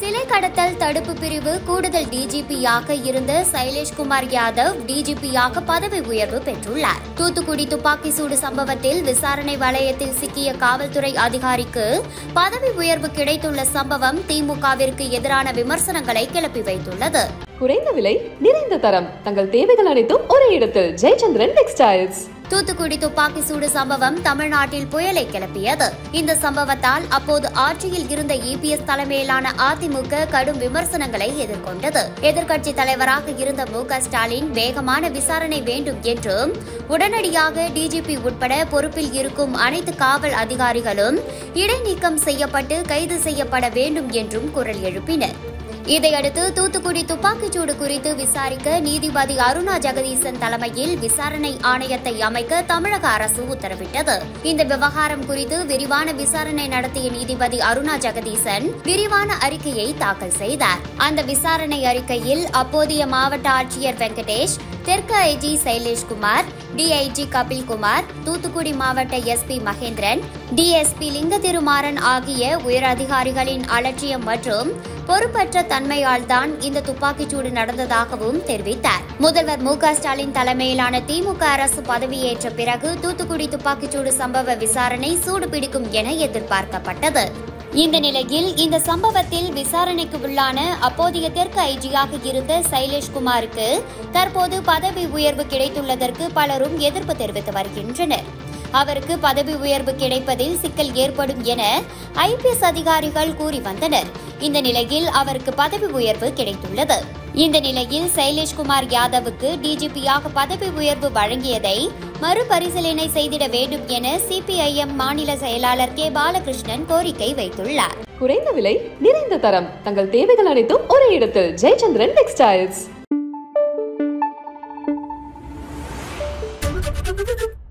சிலை கடத்தல் தடுப்பு பிரிவு கூடுதல் டிஜிபியாக இருந்த சைலேஷ்குமார் யாதவ் டிஜிபியாக பதவி உயர்வு பெற்றுள்ளார் தூத்துக்குடி துப்பாக்கி சூடு சம்பவத்தில் விசாரணை வலயத்தில் சிக்கிய காவல்துறை அதிகாரிக்கு பதவி உயர்வு கிடைத்துள்ள சம்பவம் திமுகவிற்கு எதிரான விமர்சனங்களை கிளப்பி வைத்துள்ளது குறைந்த விலை நிறைந்த தரம் தங்கள் தேவைகள் அனைத்தும் ஒரே இடத்தில் ஜெயச்சந்திரன் டெக்ஸ்டைல்ஸ் தூத்துக்குடி துப்பாக்கி சூடு சம்பவம் தமிழ்நாட்டில் புயலை கிளப்பியது இந்த சம்பவத்தால் அப்போது ஆட்சியில் இருந்த இபிஎஸ் தலைமையிலான அதிமுக கடும் விமர்சனங்களை எதிர்கொண்டது எதிர்க்கட்சி தலைவராக இருந்த மு க ஸ்டாலின் வேகமான விசாரணை வேண்டும் என்றும் உடனடியாக டிஜிபி உட்பட பொறுப்பில் இருக்கும் அனைத்து காவல் அதிகாரிகளும் இடைநீக்கம் செய்யப்பட்டு கைது செய்யப்பட வேண்டும் என்றும் குரல் எழுப்பினர் இதையடுத்து தூத்துக்குடி துப்பாக்கிச்சூடு குறித்து விசாரிக்க நீதிபதி அருணா ஜெகதீசன் தலைமையில் விசாரணை ஆணையத்தை அமைக்க தமிழக அரசு உத்தரவிட்டது இந்த விவகாரம் குறித்து விரிவான விசாரணை நடத்திய நீதிபதி அருணா ஜெகதீசன் விரிவான அறிக்கையை தாக்கல் செய்தார் அந்த விசாரணை அறிக்கையில் அப்போதைய மாவட்ட ஆட்சியர் வெங்கடேஷ் தெற்கு ஐஜி சைலேஷ்குமார் டிஐஜி கபில்குமார் தூத்துக்குடி மாவட்ட எஸ்பி மகேந்திரன் டிஎஸ்பி லிங்க திருமாறன் ஆகிய உயர் அதிகாரிகளின் அலட்சியம் மற்றும் பொறுப்பற்ற தன்மையால் தான் இந்த துப்பாக்கிச்சூடு நடந்ததாகவும் தெரிவித்தார் முதல்வர் மு க ஸ்டாலின் தலைமையிலான திமுக அரசு பதவியேற்ற பிறகு தூத்துக்குடி துப்பாக்கிச்சூடு சம்பவ விசாரணை சூடுபிடிக்கும் என எதிர்பார்க்கப்பட்டது இந்த நிலையில் இந்த சம்பவத்தில் விசாரணைக்கு உள்ளான அப்போதைய தெற்கு ஐஜியாக இருந்த சைலேஷ்குமாருக்கு தற்போது பதவி உயர்வு கிடைத்துள்ளதற்கு பலரும் எதிர்ப்பு தெரிவித்து வருகின்றனர் அவருக்கு பதவி உயர்வு கிடைப்பதில் சிக்கல் ஏற்படும் என ஐபிஎஸ் அதிகாரிகள் கூறி வந்தனர் இந்த நிலையில் அவருக்கு பதவி உயர்வு கிடைத்துள்ளது இந்த நிலையில் சைலேஷ்குமார் யாதவுக்கு டிஜிபியாக பதவி உயர்வு வழங்கியதை மறுபரிசீலனை செய்திட வேண்டும் என சிபிஐஎம் மாநில செயலாளர் கே பாலகிருஷ்ணன் கோரிக்கை வைத்துள்ளார் குறைந்த விலை நிறைந்த தரம் தங்கள் தேவைகள் அனைத்தும் ஒரே இடத்தில் ஜெயச்சந்திரன் டெக்ஸ்டைல்ஸ்